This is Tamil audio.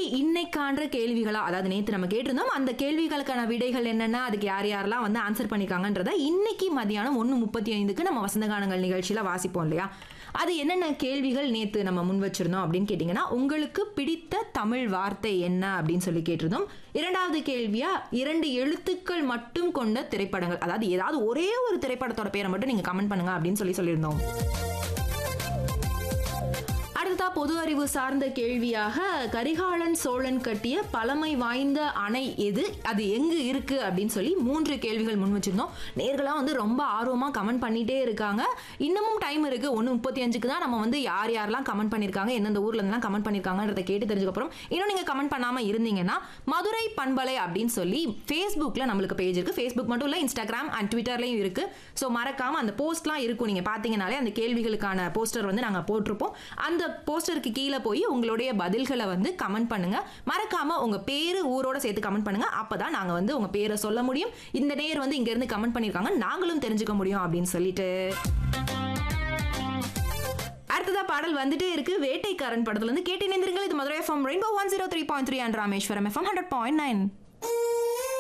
இன்னைக்கான்ற கேள்விகளா அதாவது நேத்து நம்ம கேட்டிருந்தோம் அந்த கேள்விகளுக்கான விடைகள் என்னென்ன அதுக்கு யார் யாரெல்லாம் வந்து ஆன்சர் பண்ணிருக்காங்கன்றத இன்னைக்கு மதியானம் ஒன்று முப்பத்தி ஐந்துக்கு நம்ம வசந்தகானங்கள் நிகழ்ச்சியில வாசிப்போம் இல்லையா அது என்னென்ன கேள்விகள் நேத்து நம்ம முன் வச்சிருந்தோம் அப்படின்னு கேட்டிங்கன்னா உங்களுக்கு பிடித்த தமிழ் வார்த்தை என்ன அப்படின்னு சொல்லி கேட்டிருந்தோம் இரண்டாவது கேள்வியா இரண்டு எழுத்துக்கள் மட்டும் கொண்ட திரைப்படங்கள் அதாவது ஏதாவது ஒரே ஒரு திரைப்படத்தோட பேரை மட்டும் நீங்க கமெண்ட் பண்ணுங்க அப்படின்னு சொல்லி சொல்லியிருந்தோம் அடுத்ததா பொது அறிவு சார்ந்த கேள்வியாக கரிகாலன் சோழன் கட்டிய பழமை வாய்ந்த அணை எது அது எங்கு இருக்கு அப்படின்னு சொல்லி மூன்று கேள்விகள் முன் வச்சிருந்தோம் நேர்களாக வந்து ரொம்ப ஆர்வமா கமெண்ட் பண்ணிட்டே இருக்காங்க இன்னமும் டைம் இருக்கு ஒன்று முப்பத்தி அஞ்சுக்கு தான் நம்ம வந்து யார் யாரெல்லாம் கமெண்ட் பண்ணியிருக்காங்க எந்தெந்த ஊர்ல இருந்தெல்லாம் கமெண்ட் பண்ணியிருக்காங்கன்றத கேட்டு தெரிஞ்சதுக்கப்புறம் இன்னும் நீங்க கமெண்ட் பண்ணாம இருந்தீங்கன்னா மதுரை பண்பலை அப்படின்னு சொல்லி ஃபேஸ்புக்ல நம்மளுக்கு பேஜ் இருக்கு ஃபேஸ்புக் மட்டும் இல்ல இன்ஸ்டாகிராம் அண்ட் ட்விட்டர்லயும் இருக்கு ஸோ மறக்காம அந்த போஸ்ட்லாம் இருக்கும் நீங்க பாத்தீங்கனாலே அந்த கேள்விகளுக்கான போஸ்டர் வந்து நாங்க போட்டிருப்போம் அந்த போஸ்டருக்கு கீழே போய் உங்களுடைய பதில்களை வந்து கமெண்ட் பண்ணுங்க மறக்காம உங்க பேரு ஊரோட சேர்த்து கமெண்ட் பண்ணுங்க அப்பதான் நாங்க வந்து உங்க பேரை சொல்ல முடியும் இந்த நேர் வந்து இங்க இருந்து கமெண்ட் பண்ணிருக்காங்க நாங்களும் தெரிஞ்சுக்க முடியும் அப்படின்னு சொல்லிட்டு அடுத்ததா பாடல் வந்துட்டே இருக்கு வேட்டைக்காரன் படத்துல இருந்து கேட்டு நேந்திருங்கள் இது Madurai FM rainbow one zero three point three and Rameswaram FM hundred point nine